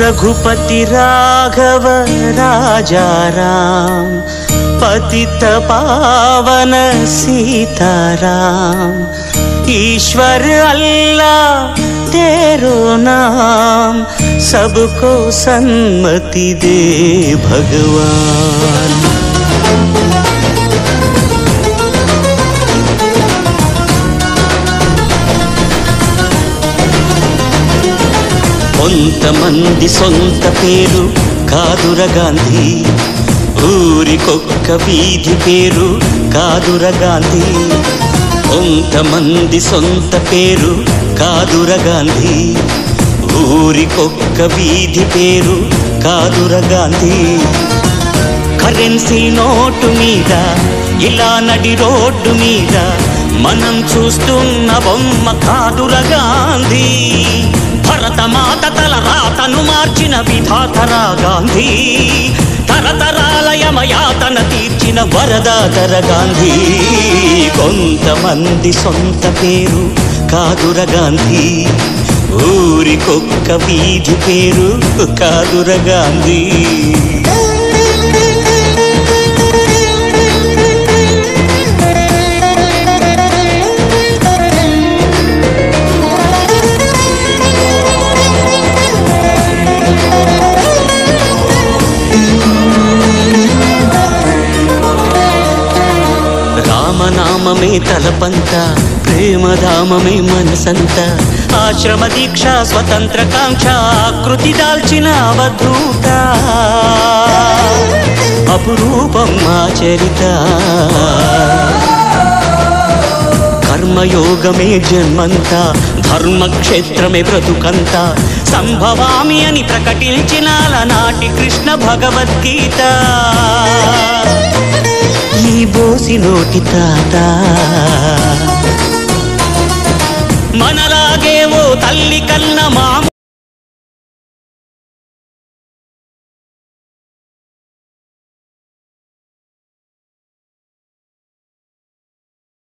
रघुपति राघव राजा राम पतित पावन सीताराम ईश्वर अल्लाह तेरो नाम सबको सन्मति दे भगवान కొంతమంది సొంత పేరు కాదుర గాంధీ ఊరికొక్క వీధి పేరు కాదుర గాంధీ కొంతమంది సొంత పేరు కాదుర గాంధీ ఊరికొక్క వీధి పేరు కాదుర గాంధీ కరెన్సీ నోటు మీద ఇలా నడి రోడ్డు మీద మనం చూస్తున్న బొమ్మ కాదుర గాంధీ భరతమాత తల రాతను మార్చిన విధాతరా గాంధీ తరతరాల యమయాతన తీర్చిన వరదాతర గాంధీ కొంతమంది సొంత పేరు కాదుర గాంధీ ఊరికొక్క వీధి పేరు కాదుర గాంధీ రామనామమే తలపంత ప్రేమధామమే మనసంత ఆశ్రమ దీక్ష స్వతంత్ర కాంక్ష ఆకృతి దాల్చిన అవధూత అపురూపం మా చరిత కర్మయోగమే జన్మంతా ధర్మక్షేత్రమే బ్రతుకంత సంభవామి అని ప్రకటించిన నాటి కృష్ణ భగవద్గీత ఈ బోసి నోటి తాత మనలాగే ఓ తల్లి కన్న మాము